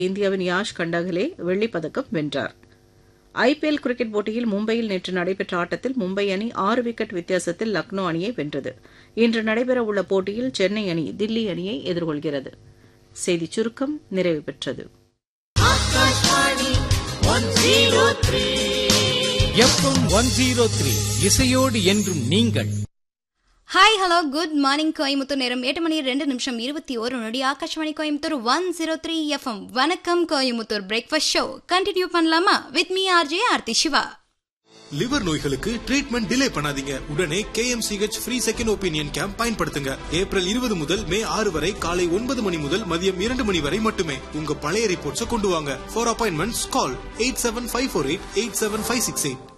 இந்தியாவின் யாஷ் கண்டகலே வெள்ளிப் பதக்கம் வென்றார் ஐபிஎல் கிரிக்கெட் போட்டியில் மும்பையில் நேற்று நடைபெற்ற ஆட்டத்தில் மும்பை அணி ஆறு விக்கெட் வித்தியாசத்தில் லக்னோ அணியை வென்றது இன்று நடைபெறவுள்ள போட்டியில் சென்னை அணி தில்லி அணியை எதிர்கொள்கிறது செய்திச் சுருக்கம் நிறைவு பெற்றது எஃப்எம் ஒன் ஜீரோ த்ரீ இசையோடு என்றும் நீங்கள் hi hello good morning Coimbatore நேரம் எட்டு மணி ரெண்டு நிமிஷம் இருபத்தி ஒரு நொடி Akashvani Coimbatore one zero three FM வணக்கம் கோயம்புத்தூர் பிரேக்ஃபாஸ்ட் ஷோ கண்டினியூ பண்ணலாமா with me RJ Aarthi Siva liver நோய்களுக்கு ட்ரீட்மெண்ட் டிலே பண்ணாதீங்க உடனே KMCH free second opinion camp பயன்படுத்துங்க ஏப்ரல் இருபது முதல் மே ஆறு வரை காலை ஒன்பது மணி முதல் மதியம் இரண்டு மணி வரை மட்டுமே உங்க பழைய ரிப்போர்ட்ஸை கொண்டு வாங்க for appointments call eight seven five four eight eight seven five six eight